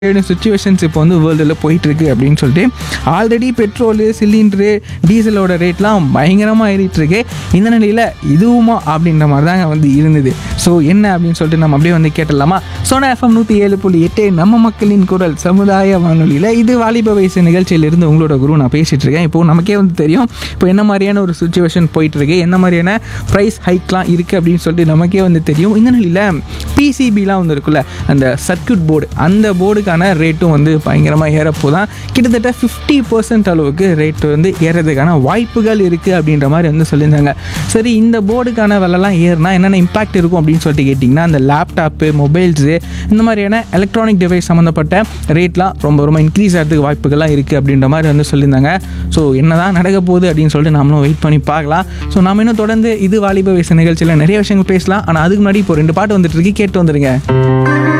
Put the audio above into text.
situations இப்போ வந்து வேர்ல்டில் போயிட்டுருக்கு அப்படின்னு சொல்லிட்டு ஆல்ரெடி பெட்ரோலு சிலிண்டரு டீசலோட ரேட்லாம் பயங்கரமாக ஏறிட்டுருக்கு இந்த நிலையில் இதுவுமா அப்படின்ற மாதிரி தாங்க வந்து இருந்தது ஸோ என்ன அப்படின்னு சொல்லிட்டு நம்ம அப்படியே வந்து கேட்டலாமா சோனா எஃப்எம் நூற்றி ஏழு புள்ளி எட்டு நம்ம மக்களின் குரல் சமுதாய வானொலியில் இது வாலிப வயசு நிகழ்ச்சியிலிருந்து உங்களோட குரு நான் பேசிகிட்டு இருக்கேன் இப்போ நமக்கே வந்து தெரியும் இப்போ என்ன மாதிரியான ஒரு சுச்சுவேஷன் போயிட்டுருக்கு என்ன மாதிரியான ப்ரைஸ் ஹைக்லாம் இருக்குது அப்படின்னு சொல்லிட்டு நமக்கே வந்து தெரியும் இந்த நிலையில் பிசிபிலாம் வந்து இருக்குல்ல அந்த சர்க்யூட் போர்டு அந்த போர்டுக்கான ரேட்டும் வந்து பயங்கரமாக ஏறப்போதான் கிட்டத்தட்ட ஃபிஃப்டி பர்சன்ட் அளவுக்கு ரேட் வந்து ஏறதுக்கான வாய்ப்புகள் இருக்குது அப்படின்ற மாதிரி வந்து சொல்லியிருந்தாங்க சரி இந்த போர்டுக்கான விலைலாம் ஏறினா என்னென்ன இம்பாக்ட் இருக்கும் அப்படின்னு சொல்லிட்டு கேட்டிங்கன்னா அந்த லேப்டாப்பு மொபைல்ஸு இந்த மாதிரியான எலக்ட்ரானிக் டிவைஸ் சம்மந்தப்பட்ட ரேட்லாம் ரொம்ப ரொம்ப இன்க்ரீஸ் ஆகிறதுக்கு வாய்ப்புகள்லாம் இருக்குது அப்படின்ற மாதிரி வந்து சொல்லியிருந்தாங்க ஸோ என்ன தான் நடக்க போகுது அப்படின்னு சொல்லிட்டு நாமளும் வெயிட் பண்ணி பார்க்கலாம் ஸோ நாம இன்னும் தொடர்ந்து இது வாலிப வயசு நிகழ்ச்சியில் நிறைய விஷயங்கள் பேசலாம் ஆனால் அதுக்கு முன்னாடி இப்போ ரெண்டு பாட்டு வந்துட்டு இருக்கு கேட்டு வந்துருங்க